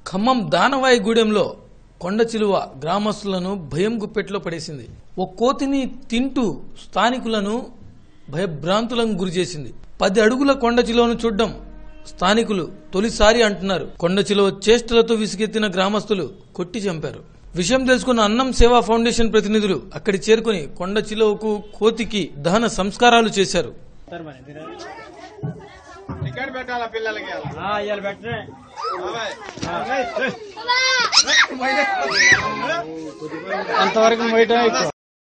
ఖమ్మం దానవాయిగూడెంలో కొండ చిలువ గ్రామస్తులను భయం గుప్పెట్లో పడేసింది ఓ కోతిని తింటూ స్థానికులను భయభ్రాంతులకు గురిచేసింది పది అడుగుల కొండ చిలువను చూడడం స్థానికులు తొలిసారి అంటున్నారు కొండ చిలువ చేష్టలతో విసిగెత్తిన గ్రామస్తులు కొట్టి చంపారు విషయం తెలుసుకున్న అన్నం సేవా ఫౌండేషన్ ప్రతినిధులు అక్కడి చేరుకుని కొండ చిలువకు కోతికి దహన సంస్కారాలు చేశారు టికెట్ పెట్టాలా పిల్లలకి అలా. ఇవాళ పెట్టరే బాబాయ్. అంతవరకు మొయ్యటం ఎక్కువ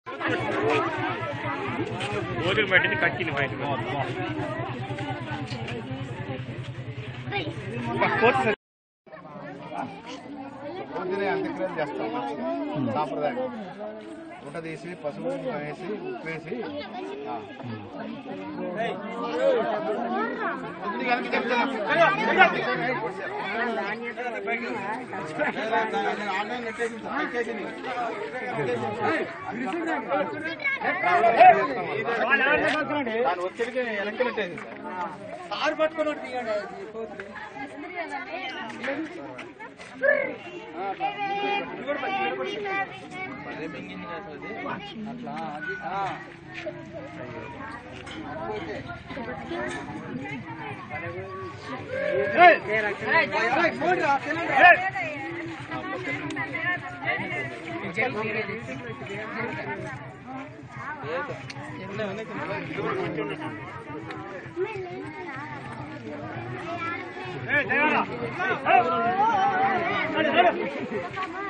రోజులు పట్టింది కట్టింది బయటకు పొద్దునే అంత్యక్రియలు చేస్తాం మంచిగా. సాంప్రదాయం గుట్ట తీసి పసుపు వేసి ఉప్పు వేసి ఆ. ఇది కనుక చెప్తున్నా. ఆన్లైన్ నెట్టేసి ఎక్కేసింది. దాని ఒత్తిడికి వెనక్కి నెట్టేసింది ఏ